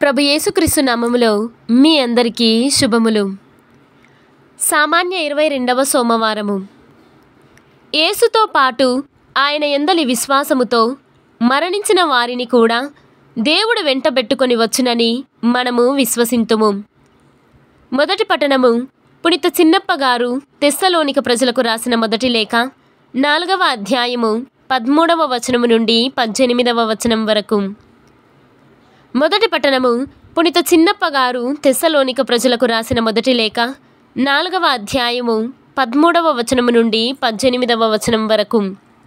ప్రభు యేసుక్రీస్తు నామములో మీ అందరికీ శుభములు సామాన్య ఇరవై రెండవ సోమవారము యేసుతో పాటు ఆయన ఎందలి విశ్వాసముతో మరణించిన వారిని కూడా దేవుడు వెంటబెట్టుకొని వచ్చునని మనము విశ్వసింతుము మొదటి పట్టణము పునిత చిన్నప్ప గారు తెస్సలోనిక ప్రజలకు రాసిన మొదటి లేఖ నాలుగవ అధ్యాయము పదమూడవ వచనము నుండి పద్దెనిమిదవ వచనం వరకు మొదటి పట్టణము పునిత చిన్నప్ప గారు తెస్సలోనిక ప్రజలకు రాసిన మొదటి లేఖ నాలుగవ అధ్యాయము పదమూడవ వచనము నుండి పద్దెనిమిదవ వచనం వరకు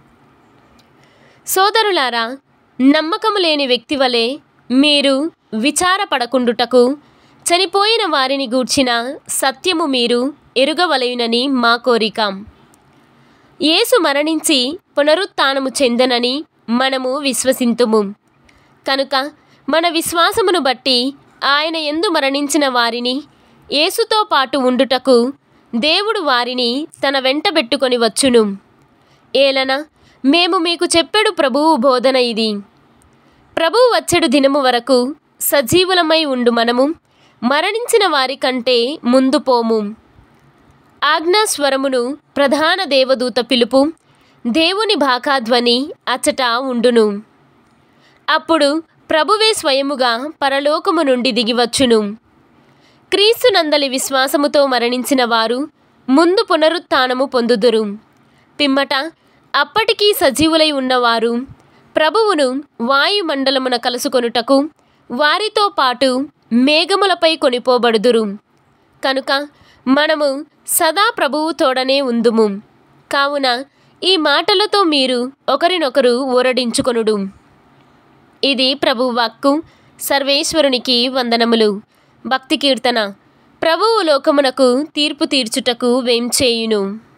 సోదరులారా నమ్మకము లేని వ్యక్తి వలె మీరు విచారపడకుండుటకు చనిపోయిన వారిని గూర్చిన సత్యము మీరు ఎరుగవలయునని మా కోరిక యేసు మరణించి పునరుత్థానము చెందనని మనము విశ్వసింతుము కనుక మన విశ్వాసమును బట్టి ఆయన ఎందు మరణించిన వారిని యేసుతో పాటు ఉండుటకు దేవుడు వారిని తన వెంటబెట్టుకొని వచ్చును ఏలన మేము మీకు చెప్పెడు ప్రభువు బోధన ఇది ప్రభువు వచ్చెడు దినము వరకు సజీవులమై ఉండు మనము మరణించిన వారి కంటే ముందు పోము ఆజ్ఞాస్వరమును ప్రధాన దేవదూత పిలుపు దేవుని భాకాధ్వని అచ్చట ఉండును అప్పుడు ప్రభువే స్వయముగా పరలోకము నుండి దిగివచ్చును క్రీస్తు నందలి విశ్వాసముతో మరణించిన వారు ముందు పునరుత్థానము పొందుదురు పిమ్మట అప్పటికీ సజీవులై ఉన్నవారు ప్రభువును వాయుమండలమున కలుసుకొనుటకు వారితో పాటు మేఘములపై కొనిపోబడుదురు కనుక మనము సదా ప్రభువు తోడనే ఉందుము కావున ఈ మాటలతో మీరు ఒకరినొకరు ఊరడించుకొనుడు ఇది ప్రభు వాక్కు సర్వేశ్వరునికి వందనములు భక్తి కీర్తన ప్రభువు లోకమునకు తీర్పు తీర్చుటకు వేంచేయును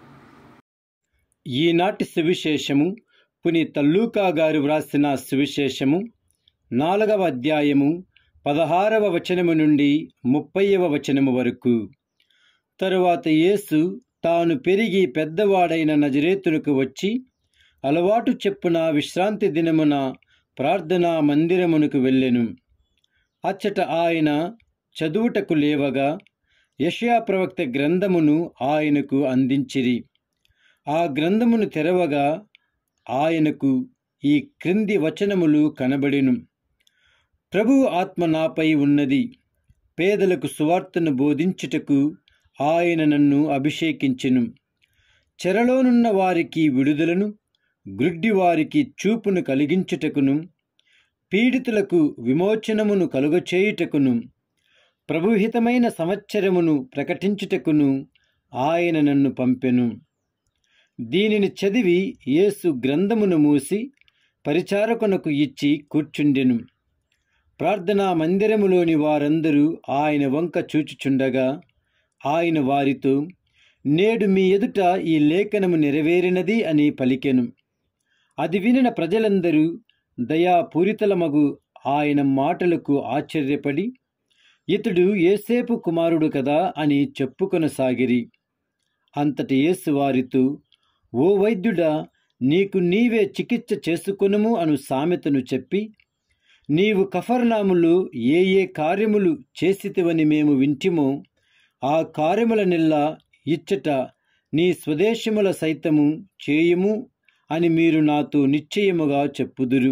ఈనాటి సువిశేషము పునీత లూకా గారు వ్రాసిన సువిశేషము నాలుగవ అధ్యాయము పదహారవ వచనము నుండి ముప్పైవ వచనము వరకు తరువాత యేసు తాను పెరిగి పెద్దవాడైన నజరేతునకు వచ్చి అలవాటు చెప్పున విశ్రాంతి దినమున ప్రార్థనా మందిరమునకు వెళ్ళెను అచ్చట ఆయన చదువుటకు లేవగా యషయా ప్రవక్త గ్రంథమును ఆయనకు అందించిరి ఆ గ్రంథమును తెరవగా ఆయనకు ఈ క్రింది వచనములు కనబడెను ప్రభువు ఆత్మ నాపై ఉన్నది పేదలకు సువార్తను బోధించుటకు ఆయన నన్ను అభిషేకించెను చెరలోనున్న వారికి విడుదలను గ్రుడ్డి వారికి చూపును కలిగించుటకును పీడితులకు విమోచనమును కలుగచేయుటకును ప్రభుహితమైన సంవత్సరమును ప్రకటించుటకును ఆయన నన్ను పంపెను దీనిని చదివి యేసు గ్రంథమును మూసి పరిచారకునకు ఇచ్చి కూర్చుండెను ప్రార్థనా మందిరములోని వారందరూ ఆయన వంక చూచుచుండగా ఆయన వారితో నేడు మీ ఎదుట ఈ లేఖనము నెరవేరినది అని పలికెను అది వినిన ప్రజలందరూ దయాపూరితలమగు ఆయన మాటలకు ఆశ్చర్యపడి ఇతడు ఏసేపు కుమారుడు కదా అని చెప్పుకొనసాగిరి అంతటి యేసు వారితో ఓ వైద్యుడా నీకు నీవే చికిత్స చేసుకొనుము అను సామెతను చెప్పి నీవు కఫర్నాములు ఏ ఏ కార్యములు చేసితివని మేము వింటిమో ఆ కార్యములనెల్లా ఇచ్చట నీ స్వదేశముల సైతము చేయుము అని మీరు నాతో నిశ్చయముగా చెప్పుదురు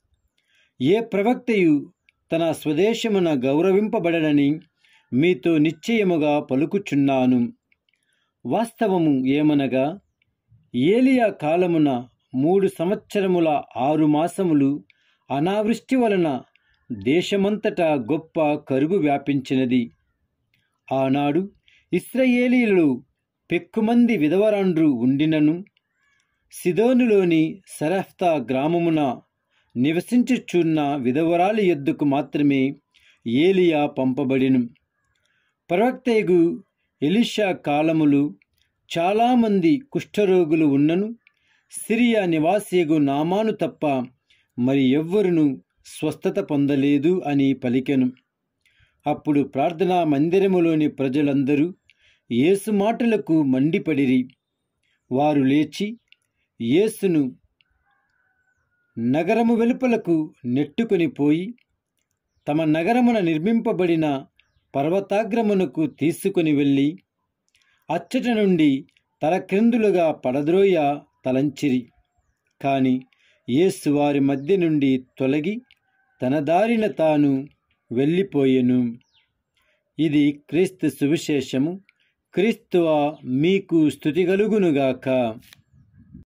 ఏ ప్రవక్తయు తన స్వదేశమున గౌరవింపబడనని మీతో నిశ్చయముగా పలుకుచున్నాను వాస్తవము ఏమనగా ఏలియా కాలమున మూడు సంవత్సరముల ఆరు మాసములు అనావృష్టి వలన దేశమంతటా గొప్ప కరువు వ్యాపించినది ఆనాడు ఇస్రయేలీలు పెక్కుమంది విధవరాండ్రు ఉండినను సిదోనులోని సరఫ్తా గ్రామమున నివసించుచున్న విధవరాలి ఎద్దుకు మాత్రమే ఏలియా పంపబడిను ప్రవక్తయగు ఎలిషా కాలములు చాలామంది కుష్ఠరోగులు ఉన్నను సిరియా నివాసియగు నామాను తప్ప మరి ఎవ్వరును స్వస్థత పొందలేదు అని పలికెను అప్పుడు ప్రార్థనా మందిరములోని ప్రజలందరూ యేసు మాటలకు మండిపడిరి వారు లేచి యేసును నగరము వెలుపలకు నెట్టుకొని పోయి తమ నగరమున నిర్మింపబడిన పర్వతాగ్రమునకు తీసుకుని వెళ్ళి అచ్చట నుండి తలక్రిందులుగా పడద్రోయ తలంచిరి కాని యేసు వారి మధ్య నుండి తొలగి తన దారిన తాను వెళ్ళిపోయెను ఇది క్రీస్తు సువిశేషము క్రీస్తువ మీకు స్థుతి కలుగునుగాక